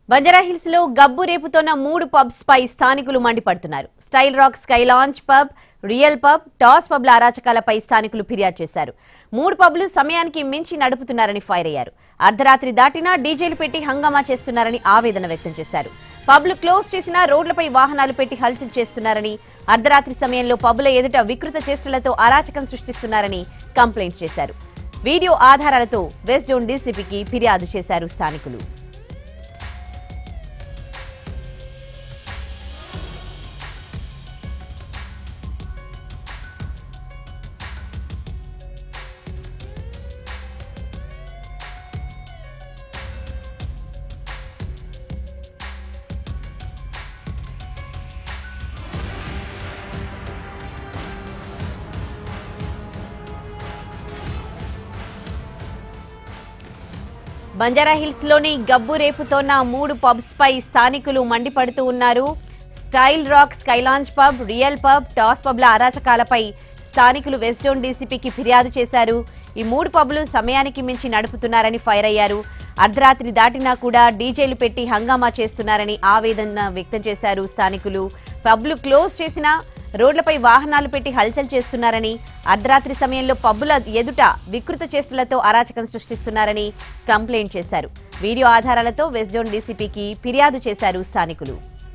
బంజారాహిల్స్ లో గబ్బు రేపుతోన్న మూడు పబ్స్ పై స్థానికులు మండిపడుతున్నారు style rock sky launch pub real pub టాస్ పబ్ల అరాచకాలపై స్థానికులు ఫిర్యాదు చేశారు మూడు పబ్లు సమయానికి మించి నడుపుతున్నారని ఫైర్ అయ్యారు అర్ధరాత్రి దాటినా డీజేలు పెట్టి హంగామా చేస్తున్నారని ఆవేదన వ్యక్తం చేశారు పబ్లు క్లోజ్ చేసినా రోడ్లపై వాహనాలు పెట్టి హల్చల్ చేస్తున్నారని అర్ధరాత్రి సమయంలో పబ్ల ఎదుట వికృత చేష్టలతో అరాచకం సృష్టిస్తున్నారని కంప్లైంట్ చేశారు వీడియో ఆధారాలతో వెస్ట్ జోన్ డీసీపీకి ఫిర్యాదు చేశారు స్థానికులు బంజారాహిల్స్ లోని గబ్బు రేపుతోన్న మూడు పబ్స్ పై స్థానికులు మండిపడుతూ ఉన్నారు style rock sky lounge pub real pub టాస్ పబ్ల అరాచకాలపై స్థానికులు వెస్ట్ జోన్ డీసీపీకి ఫిర్యాదు చేశారు ఈ మూడు పబ్లు సమయానికి మించి నడుపుతున్నారని ఫైర్ అయ్యారు అర్ధరాత్రి దాటినా కూడా డీజేలు పెట్టి హంగామా చేస్తున్నారని ఆవేదన వ్యక్తం చేశారు స్థానికులు పబ్లు క్లోజ్ చేసినా రోడ్లపై వాహనాలు పెట్టి హల్చల్ చేస్తున్నారని అర్ధరాత్రి సమయంలో పబ్బుల ఎదుట వికృత చేష్టలతో అరాచకం సృష్టిస్తున్నారని కంప్లైంట్ చేశారు వీడియో ఆధారాలతో వెస్ట్ జోన్ డీసీపీకి ఫిర్యాదు చేశారు స్థానికులు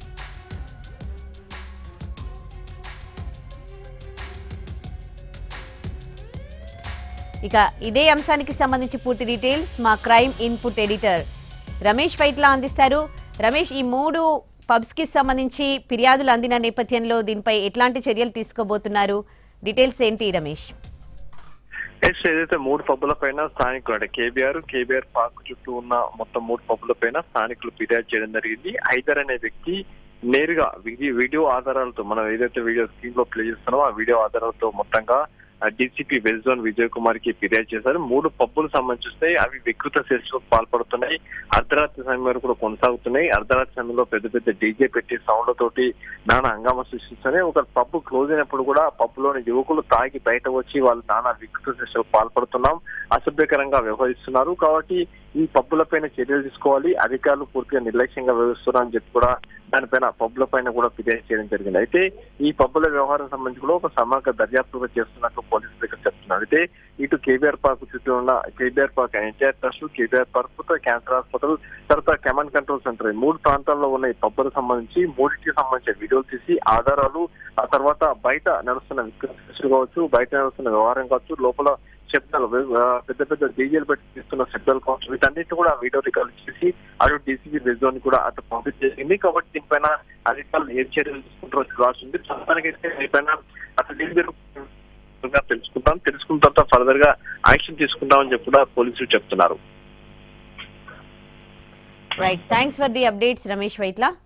ఇక ఇదే అంశానికి సంబంధించి పూర్తి డీటెయిల్స్ మా crime input editor Ramesh Vaitla అందిస్తారు రమేష్ ఈ మూడు పబ్స్ కి సంబంధించి ఫిర్యాదులు అందిన నేపథ్యంలో దీనిపై ఎట్లాంటి చర్యలు తీసుకోబోతున్నారు డీటెయిల్స్ ఏంటి రమేష్ ఎస్ ఏదైతే మూడు పబ్బుల పైన స్థానికులు అంటే కేబీఆర్ కేబీఆర్ పార్క్ చుట్టూ ఉన్న మొత్తం మూడు పబ్బుల పైన స్థానికులు ఫిర్యాదు చేయడం జరిగింది హైదర్ అనే వ్యక్తి నేరుగా వీడియో వీడియో ఆధారాలతో మనం ఏదైతే వీడియో స్క్రీన్ లో ప్లే చేస్తున్నామో ఆ వీడియో ఆధారాలతో మొత్తంగా DCP west zone Vijay Kumar కి ఫిర్యాదు చేశారు మూడు పబ్బులు సంబంధిస్తే అవి వికృత శిక్షలకు పాల్పడుతున్నాయి అర్ధరాత్రి సమయం వరకు కూడా కొనసాగుతున్నాయి అర్ధరాత్రి సమయంలో పెద్ద పెద్ద డీజే పెట్టి సౌండ్ల తోటి నానా హంగామా సృష్టిస్తున్నాయి ఒక పబ్బు క్లోజ్ అయినప్పుడు కూడా పబ్బులోని యువకులు తాగి బయట వచ్చి వాళ్ళు నానా వికృత శిక్షలకు పాల్పడుతున్నాం అసభ్యకరంగా వ్యవహరిస్తున్నారు కాబట్టి ఈ పబ్బుల పైన చర్యలు తీసుకోవాలి అధికారులు పూర్తిగా నిర్లక్ష్యంగా వ్యవహరిస్తున్నారు అని చెప్పి కూడా దానిపైన పబ్బుల పైన కూడా ఫిర్యాదు చేయడం జరిగింది అయితే ఈ పబ్బుల వ్యవహారం సంబంధించి కూడా ఒక సమగ్ర దర్యాప్తు కూడా చేస్తున్నట్టు పోలీసులు దగ్గర చెప్తున్నారు అయితే ఇటు కేబీఆర్ పార్క్ చుట్టూ ఉన్న KBR park NTR trust KBR park cancer hospital తర్వాత కమాండ్ కంట్రోల్ సెంటర్ ఈ మూడు ప్రాంతాల్లో ఉన్న ఈ పబ్బులకు సంబంధించి మూడింటికి సంబంధించిన వీడియోలు తీసి ఆధారాలు ఆ తర్వాత బయట నడుస్తున్న విక్రయాలు కావచ్చు బయట నడుస్తున్న వ్యవహారం కావచ్చు లోపల శబ్దాలు ఆ, పెద్ద పెద్ద డీజేలు పెట్టి తీస్తున్న శబ్దాలు కావచ్చు వీటన్నిటి కూడా వీడియో రికార్డ్ చేసి అటు డీసీబీ రిజోన్ కూడా అటు పంపించేసింది కాబట్టి దీనిపైన అధికారులు ఏ చర్యలు తీసుకుంటారో చూడాల్సింది ప్రస్తుతానికైతే దీనిపైన అసలు డీజీలు తెలుసుకుంటాం తెలుసుకున్న తర్వాత ఫర్దర్ గా యాక్షన్ తీసుకుంటామని చెప్పి కూడా పోలీసులు చెప్తున్నారు right thanks for the updates Ramesh వైట్లా